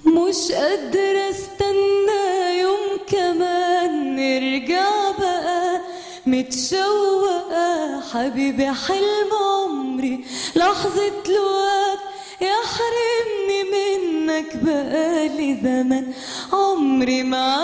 مش قادرة استنى يوم كمان نرجع بقى متشوقة حبيبي حلم عمري لحظة الوقت يحرمني منك بقالي زمن عمري ما